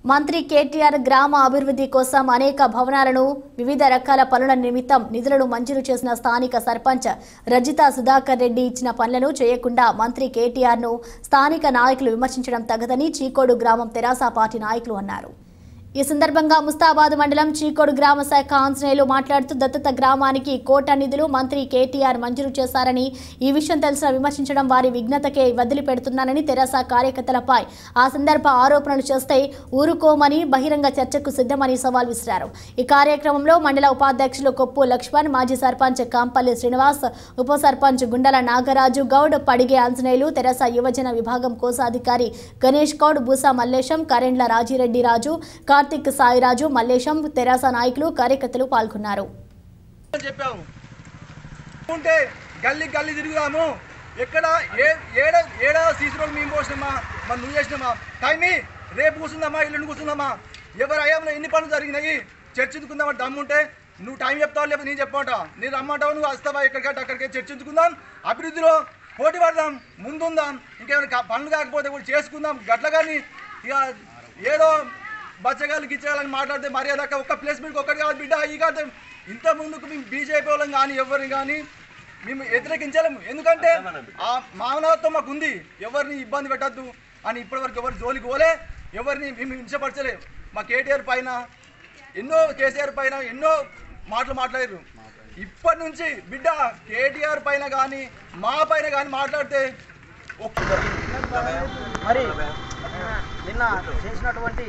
మంత్రి కేటీఆర్ గ్రామ అభివృద్ధి కోసం అనేక భవనాలను వివిధ రకాల పనుల నిమిత్తం నిధులను మంజూరు చేసిన స్థానిక సర్పంచ్ రజిత సుధాకర్ రెడ్డి ఇచ్చిన పనులను చేయకుండా మంత్రి కేటీఆర్ ను స్థానిక నాయకులు విమర్శించడం తగదని చీకోడు గ్రామం తెరాస పార్టీ నాయకులు అన్నారు ఈ సందర్భంగా ముస్తాబాద్ మండలం చీకోడు గ్రామ శాఖ ఆంజనేయులు మాట్లాడుతూ దత్తత గ్రామానికి కోట నిధులు మంత్రి కేటీఆర్ మంజూరు చేశారని ఈ విషయం తెలిసిన విమర్శించడం వారి విఘ్నతకే వదిలిపెడుతున్నానని తెరాస కార్యకర్తలపై ఆ సందర్భ ఆరోపణలు చేస్తే ఊరుకోమని బహిరంగ చర్చకు సిద్ధమని సవాల్ విసిరారు ఈ కార్యక్రమంలో మండల ఉపాధ్యక్షులు కొప్పు లక్ష్మణ్ మాజీ సర్పంచ్ కాంపల్లి శ్రీనివాస్ ఉప సర్పంచ్ గుండల నాగరాజు గౌడ్ పడిగే ఆంజనేయులు తెరాస యువజన విభాగం కోశాధికారి గణేష్ గౌడ్ బూసా మల్లేశం కరెండ్ల రాజిరెడ్డి రాజు కార్తిక్ సాయిరాజు మల్లేశం తెరాస నాయకులు కార్యకర్తలు పాల్గొన్నారు అని చెప్పాము ఉంటే గల్లీ గల్లీ తిరుగుదాము ఎక్కడ ఏ ఏడ ఏడా సీసీ రోడ్లు మేము పోసినామా మరి నువ్వు చేసినామా టైమి రేపు కూర్చుందామా ఇల్లు కూర్చుందామా ఎవరు అయ్యాంలో ఎన్ని పనులు జరిగినాయి చర్చించుకుందామా దమ్ముంటే నువ్వు టైం చెప్తావు లేకపోతే నేను చెప్పమంట నేను రమ్మంటావు నువ్వు వస్తావా ఎక్కడికంటే అక్కడికి చర్చించుకుందాం అభివృద్ధిలో పోటీ పడదాం ముందుందాం ఇంకేమైనా కా- పనులు కాకపోతే కూడా చేసుకుందాం గట్ల కానీ ఇక ఏదో బచ్చగాళ్ళు గిచ్చగాలని మాట్లాడితే మర్యాద ఒక్క ప్లేస్మెంట్కి ఒక్కటి కాదు బిడ్డ ఈ కాదు ఇంత ముందుకు మేము బీజేపీ వాళ్ళం కానీ ఎవరిని కానీ మేము వ్యతిరేకించలేము ఎందుకంటే ఆ మానవత్వం మాకు ఉంది ఎవరిని ఇబ్బంది పెట్టద్దు అని ఇప్పటివరకు ఎవరు జోలికి పోలే ఎవరిని మేము హింసపరచలేము మా కేటీఆర్ పైన ఎన్నో కేసీఆర్ పైన ఎన్నో మాటలు మాట్లాడారు ఇప్పటి నుంచి బిడ్డ కేటీఆర్ పైన కానీ మా పైన కానీ మాట్లాడితే ఒక్క మరి నిన్న చేసినటువంటి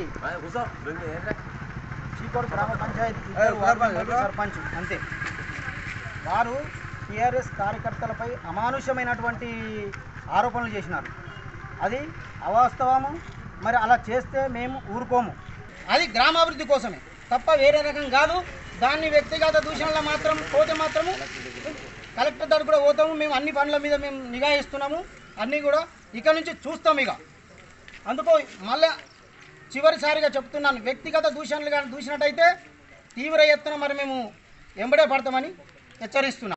చీకోడు గ్రామ పంచాయతీ ఇద్దరు వార్డు మెంబర్లు, సర్పంచ్ అంతే వారు టీఆర్ఎస్ కార్యకర్తలపై అమానుషమైనటువంటి ఆరోపణలు చేసినారు అది అవాస్తవము మరి అలా చేస్తే మేము ఊరుకోము అది గ్రామాభివృద్ధి కోసమే తప్ప వేరే రకం కాదు దాన్ని వ్యక్తిగత దూషణలో మాత్రం పోతే మాత్రము కలెక్టర్ దగ్గర కూడా పోతాము మేము అన్ని పనుల మీద మేము నిఘా ఇస్తున్నాము అన్నీ కూడా ఇక నుంచి చూస్తాం ఇక అందుకో మళ్ళా చివరిసారిగా చెప్తున్నాను వ్యక్తిగత దూషణలు కానీ దూసినట్టయితే తీవ్ర ఎత్తున మరి మేము ఎంబడే పడతామని హెచ్చరిస్తున్నాం